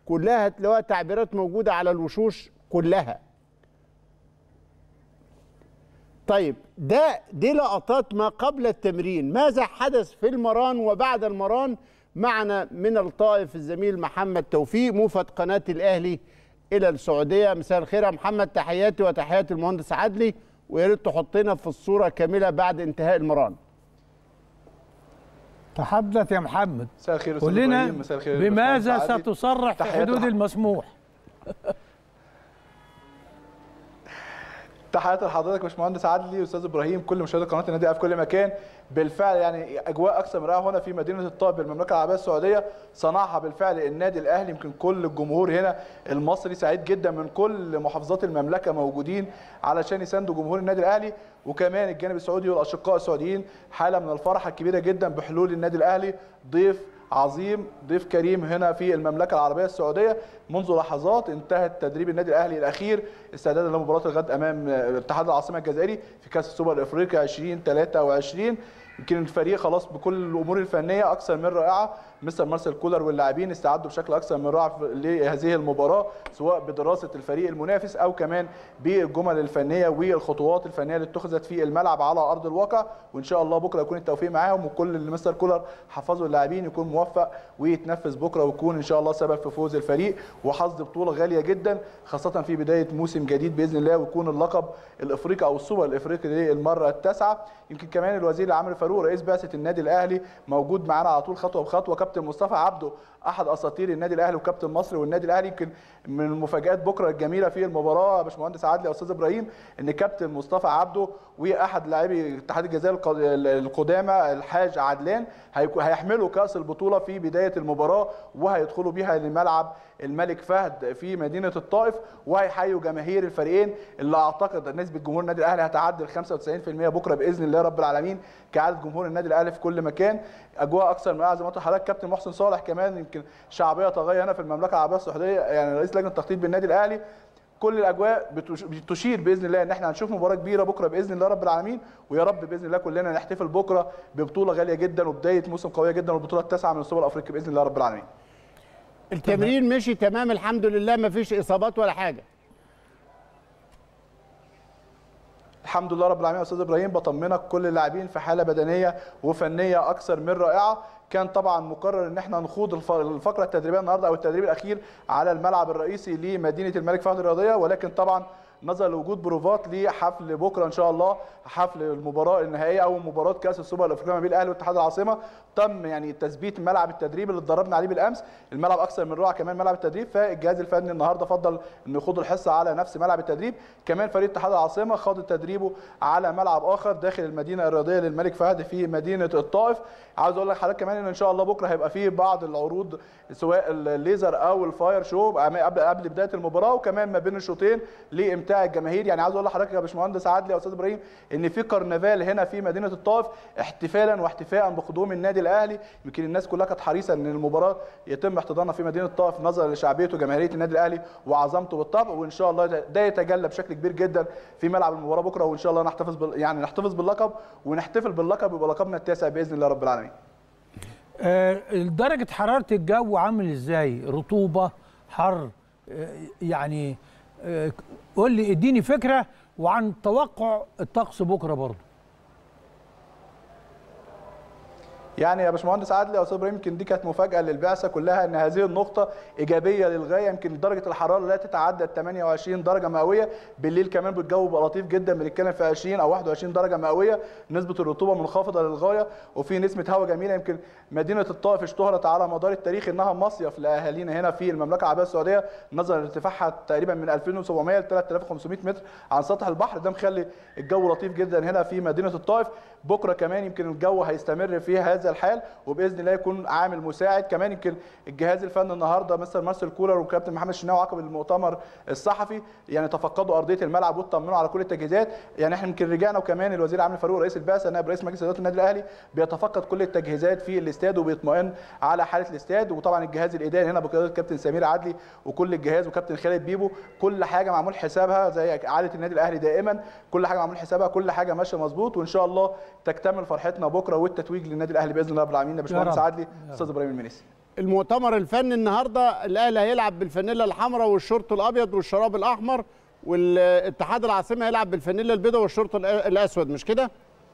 كلها هتلاقوها تعبيرات موجوده على الوشوش كلها طيب ده دي لقطات ما قبل التمرين ماذا حدث في المران وبعد المران معنا من الطائف الزميل محمد توفيق موفد قناة الأهلي إلى السعودية مساء الخير يا محمد تحياتي وتحيات المهندس عدلي ويا ريت تحطنا في الصورة كاملة بعد انتهاء المران تحدث يا محمد مساء الخير أستاذ قل لنا إبراهيم، مساء الخير بماذا باشمهندس عادل. ستصرح في تحيات حدود الح- المسموح تحياتي لحضرتك يا باشمهندس عدلي استاذ ابراهيم كل مشاهدي قناه النادي الأهلي في كل مكان بالفعل يعني اجواء اكثر من رائعه هنا في مدينه الطائف بالمملكه العربيه السعوديه صنعها بالفعل النادي الاهلي يمكن كل الجمهور هنا المصري سعيد جدا من كل محافظات المملكه موجودين علشان يساندوا جمهور النادي الاهلي وكمان الجانب السعودي والاشقاء السعوديين حاله من الفرحه الكبيره جدا بحلول النادي الاهلي ضيف عظيم ضيف كريم هنا في المملكه العربيه السعوديه منذ لحظات انتهت تدريب النادي الاهلي الاخير استعدادا لمباراه الغد امام اتحاد العاصمه الجزائري في كاس السوبر الافريقي 2023 يمكن الفريق خلاص بكل الامور الفنيه اكثر من رائعه مستر مارسيل كولر واللاعبين استعدوا بشكل اكثر من رائع لهذه المباراه سواء بدراسه الفريق المنافس او كمان بالجمل الفنيه والخطوات الفنيه اللي اتخذت في الملعب على ارض الواقع وان شاء الله بكره يكون التوفيق معاهم وكل اللي مستر كولر حفظه اللاعبين يكون موفق ويتنفذ بكره ويكون ان شاء الله سبب في فوز الفريق وحظ بطوله غاليه جدا خاصه في بدايه موسم جديد باذن الله ويكون اللقب الافريقي او السوبر الافريقي للمره التاسعه يمكن كمان الوزير العام فاروق رئيس بعثه النادي الاهلي موجود معانا على طول خطوه بخطوه كابتن مصطفى عبده احد اساطير النادي الاهلي وكابتن مصر والنادي الاهلي يمكن من المفاجات بكره الجميله في المباراه يا باشمهندس عادل يا استاذ ابراهيم ان كابتن مصطفى عبده واحد لاعبي اتحاد الجزائر الق- القدامى الحاج عدلان هيكو- هيحملوا كاس البطوله في بدايه المباراه وهيدخلوا بيها لملعب الملك فهد في مدينه الطائف وهيحيوا جماهير الفريقين اللي اعتقد نسبه جمهور النادي الاهلي هتعدي ال 95% بكره باذن الله رب العالمين كعاده جمهور النادي الاهلي في كل مكان اجواء اكثر من رائعه زي ما قلت لحضرتك كابتن محسن صالح كمان يمكن شعبيه طاغيه هنا في المملكه العربيه السعوديه يعني رئيس لجنه التخطيط بالنادي الاهلي كل الاجواء بتش- بتشير باذن الله ان احنا هنشوف مباراه كبيره بكره باذن الله رب العالمين ويا رب باذن الله كلنا نحتفل بكره ببطوله غاليه جدا وبدايه موسم قويه جدا والبطوله التاسعه من السوبر الافريقي باذن الله رب العالمين التمرين مشي تمام الحمد لله ما فيش اصابات ولا حاجه الحمد لله رب العالمين يا استاذ ابراهيم بطمنك كل اللاعبين في حاله بدنيه وفنيه اكثر من رائعه كان طبعا مقرر ان احنا نخوض الف- الفقره التدريبيه النهارده او التدريب الاخير على الملعب الرئيسي لمدينه الملك فهد الرياضيه ولكن طبعا نظرا لوجود بروفات لحفل بكره ان شاء الله حفل المباراه النهائيه او مباراه كاس السوبر الافريقي ما بين الاهلي واتحاد العاصمه تم يعني تثبيت ملعب التدريب اللي اتدربنا عليه بالامس الملعب اكثر من رائع كمان ملعب التدريب فالجهاز الفني النهارده فضل انه يخوض الحصه على نفس ملعب التدريب كمان فريق اتحاد العاصمه خاض تدريبه على ملعب اخر داخل المدينه الرياضيه للملك فهد في مدينه الطائف عاوز اقول لك حضرتك كمان ان ان شاء الله بكره هيبقى فيه بعض العروض سواء الليزر او الفاير شو قبل قبل بدايه المباراه وكمان ما بين الشوطين لامتاع الجماهير يعني عاوز اقول لحضرتك يا باشمهندس عادل يا استاذ ابراهيم ان في كرنفال هنا في مدينه الطائف احتفالا واحتفاء بقدوم النادي الاهلي يمكن الناس كلها كانت حريصه ان المباراه يتم احتضانها في مدينه الطائف نظرا لشعبيته وجماهيريه النادي الاهلي وعظمته بالطبع وان شاء الله ده يتجلى بشكل كبير جدا في ملعب المباراه بكره وان شاء الله نحتفظ بال... يعني نحتفظ باللقب ونحتفل باللقب ويبقى لقبنا التاسع باذن الله رب العالمين آه، درجة حرارة الجو عامل ازاي؟ رطوبة، حر، آه، يعني آه، قول لي اديني فكرة وعن توقع الطقس بكرة برضه. يعني يا باشمهندس عادل يا استاذ ابراهيم يمكن دي كانت مفاجاه للبعثه كلها ان هذه النقطه ايجابيه للغايه يمكن درجه الحراره لا تتعدى 28 درجه مئويه بالليل كمان الجو بيبقى لطيف جدا بنتكلم في 20 او 21 درجه مئويه نسبه الرطوبه منخفضه للغايه وفي نسمه هواء جميله يمكن مدينه الطائف اشتهرت على مدار التاريخ انها مصيف لاهالينا هنا في المملكه العربيه السعوديه نظرا لارتفاعها تقريبا من 2700 ل 3500 متر عن سطح البحر ده مخلي الجو لطيف جدا هنا في مدينه الطائف بكره كمان يمكن الجو هيستمر في هذا الحال وباذن الله يكون عامل مساعد كمان يمكن الجهاز الفني النهارده مستر مارسيل كولر وكابتن محمد الشناوي عقب المؤتمر الصحفي يعني تفقدوا ارضيه الملعب واطمنوا على كل التجهيزات يعني احنا يمكن رجعنا وكمان الوزير العام فاروق رئيس البعثه نائب رئيس مجلس اداره النادي الاهلي بيتفقد كل التجهيزات في الاستاد وبيطمئن على حاله الاستاد وطبعا الجهاز الاداري هنا بقياده الكابتن سمير عدلي وكل الجهاز وكابتن خالد بيبو كل حاجه معمول حسابها زي عاده النادي الاهلي دائما كل حاجه معمول حسابها كل حاجه ماشيه مظبوط وان شاء الله تكتمل فرحتنا بكره والتتويج للنادي الاهلي باذن الله رب العالمين يا باشمهندس رب. عدلي استاذ ابراهيم المنيسي المؤتمر الفني النهارده الاهلي هيلعب بالفانيلا الحمراء والشورت الابيض والشراب الاحمر والاتحاد العاصمه هيلعب بالفانيلا البيضاء والشورت الأ- الاسود مش كده؟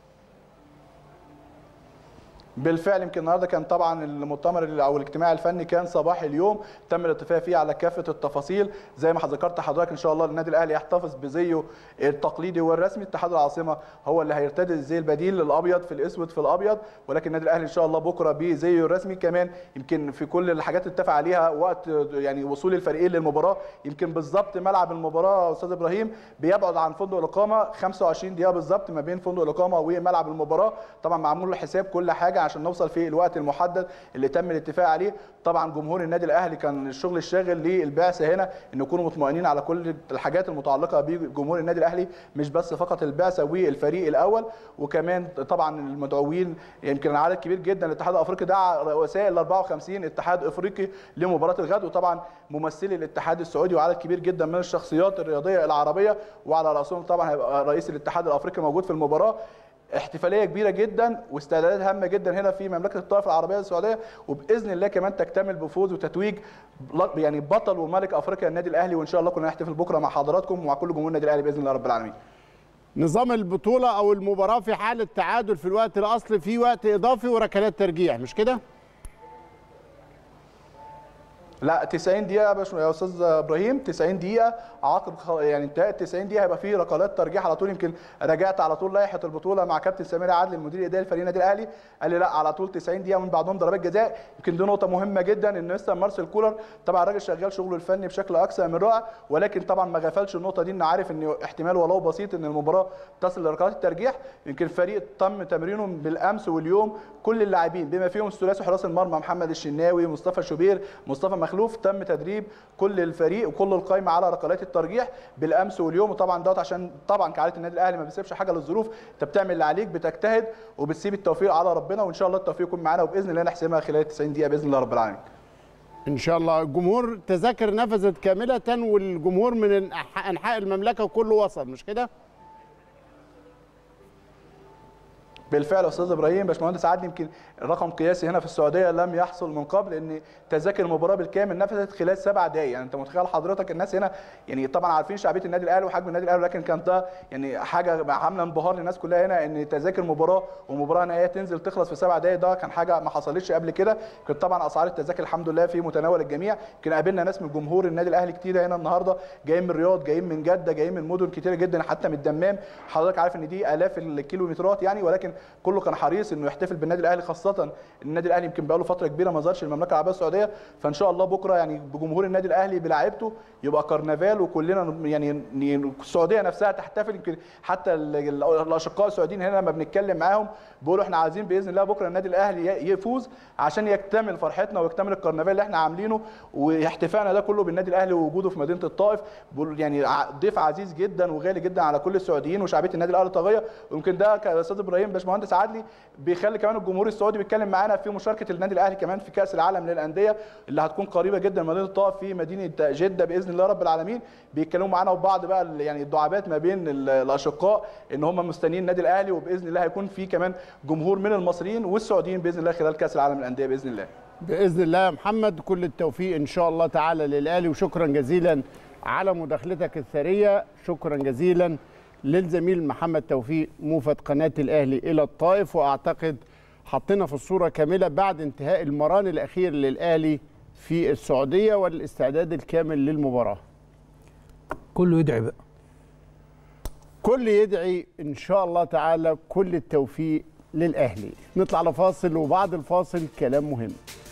بالفعل يمكن النهارده كان طبعا المؤتمر ال- او الاجتماع الفني كان صباح اليوم تم الاتفاق فيه على كافه التفاصيل زي ما ذكرت حضرتك ان شاء الله النادي الاهلي يحتفظ بزيه التقليدي والرسمي اتحاد العاصمه هو اللي هيرتدي الزي البديل الابيض في الاسود في الابيض ولكن النادي الاهلي ان شاء الله بكره بزيه الرسمي كمان يمكن في كل الحاجات اللي اتفق عليها وقت يعني وصول الفريقين للمباراه يمكن بالظبط ملعب المباراه يا استاذ ابراهيم بيبعد عن فندق الاقامه 25 دقيقه بالظبط ما بين فندق الاقامه وملعب المباراه طبعا معمول له حساب كل حاجه عشان نوصل في الوقت المحدد اللي تم الاتفاق عليه طبعا جمهور النادي الاهلي كان الشغل الشاغل للبعثه هنا ان يكونوا مطمئنين على كل الحاجات المتعلقه بجمهور النادي الاهلي مش بس فقط البعثه والفريق الاول وكمان طبعا المدعوين يمكن عدد كبير جدا الاتحاد الافريقي دعا رؤساء ال 54 اتحاد افريقي لمباراه الغد وطبعا ممثلي الاتحاد السعودي وعدد كبير جدا من الشخصيات الرياضيه العربيه وعلى راسهم طبعا هيبقى رئيس الاتحاد الافريقي موجود في المباراه احتفاليه كبيره جدا واستعدادات هامه جدا هنا في مملكه الطائف العربيه السعوديه وباذن الله كمان تكتمل بفوز وتتويج لق- يعني بطل وملك افريقيا النادي الاهلي وان شاء الله كنا نحتفل بكره مع حضراتكم ومع كل جمهور النادي الاهلي باذن الله رب العالمين نظام البطوله او المباراه في حاله تعادل في الوقت الاصلي في وقت اضافي وركلات ترجيح مش كده؟ لا 90 دقيقة يا باشا يا استاذ ابراهيم 90 دقيقة عقب خ- يعني انتهاء 90 دقيقة هيبقى في ركلات ترجيح على طول يمكن راجعت على طول لائحة البطولة مع كابتن سمير عادل المدير الاداري لفريق النادي الاهلي قال لي لا على طول 90 دقيقة من بعدهم ضربات جزاء يمكن دي نقطة مهمة جدا ان مستر مارسيل كولر طبعا الراجل شغال شغله الفني بشكل اكثر من رائع ولكن طبعا ما غفلش النقطة دي ان عارف ان احتمال ولو بسيط ان المباراة تصل لركلات الترجيح يمكن الفريق تم تمرينه بالامس واليوم كل اللاعبين بما فيهم ثلاثي حراس المرمى محمد الشناوي مصطفى شوبير مصطفى مخلوف تم تدريب كل الفريق وكل القائمه على ركلات الترجيح بالامس واليوم وطبعا دوت عشان طبعا كعاده النادي الاهلي ما بيسيبش حاجه للظروف انت بتعمل اللي عليك بتجتهد وبتسيب التوفيق على ربنا وان شاء الله التوفيق يكون معانا وباذن الله نحسمها خلال 90 دقيقه باذن الله رب العالمين ان شاء الله الجمهور تذاكر نفذت كامله والجمهور من أنح- انحاء المملكه كله وصل مش كده؟ بالفعل يا استاذ ابراهيم باشمهندس عادل يمكن رقم قياسي هنا في السعوديه لم يحصل من قبل ان تذاكر المباراه بالكامل نفذت خلال سبع دقائق يعني انت متخيل حضرتك الناس هنا يعني طبعا عارفين شعبيه النادي الاهلي وحجم النادي الاهلي لكن كان ده يعني حاجه عامله انبهار للناس كلها هنا ان تذاكر مباراه ومباراه نهائيه تنزل تخلص في سبع دقائق ده كان حاجه ما حصلتش قبل كده كانت طبعا اسعار التذاكر الحمد لله في متناول الجميع يمكن قابلنا ناس من جمهور النادي الاهلي كتير هنا النهارده جايين من الرياض جايين من جده جايين من مدن كتيره جدا حتى من الدمام حضرتك عارف ان دي الاف الكيلومترات يعني ولكن كله كان حريص انه يحتفل بالنادي الاهلي خاصه النادي الاهلي يمكن بقاله فتره كبيره ما زارش المملكه العربيه السعوديه فان شاء الله بكره يعني بجمهور النادي الاهلي بلاعيبته يبقى كرنفال وكلنا يعني ن- السعوديه نفسها تحتفل يمكن حتى ال- ال- الاشقاء السعوديين هنا لما بنتكلم معاهم بيقولوا احنا عايزين باذن الله بكره النادي الاهلي ي- يفوز عشان يكتمل فرحتنا ويكتمل الكرنفال اللي احنا عاملينه واحتفالنا ده كله بالنادي الاهلي ووجوده في مدينه الطائف بيقولوا يعني ع- ضيف عزيز جدا وغالي جدا على كل السعوديين وشعبيه النادي الاهلي طاغيه ويمكن ده كاستاذ ابراهيم باشمهندس عدلي بيخلي كمان الجمهور السعودي بيتكلم معانا في مشاركه النادي الاهلي كمان في كاس العالم للانديه اللي هتكون قريبه جدا من مدينه الطائف في مدينه جده باذن الله رب العالمين بيتكلموا معانا وبعض بقى ال- يعني الدعابات ما بين ال- الاشقاء ان هم مستنيين النادي الاهلي وباذن الله هيكون في كمان جمهور من المصريين والسعوديين باذن الله خلال كاس العالم للانديه باذن الله باذن الله يا محمد كل التوفيق ان شاء الله تعالى للاهلي وشكرا جزيلا على مداخلتك الثريه شكرا جزيلا للزميل محمد توفيق موفد قناه الاهلي الى الطائف واعتقد حطينا في الصوره كامله بعد انتهاء المران الاخير للاهلي في السعوديه والاستعداد الكامل للمباراه كله يدعي بقى كل يدعي ان شاء الله تعالى كل التوفيق للاهلي نطلع لفاصل وبعد الفاصل كلام مهم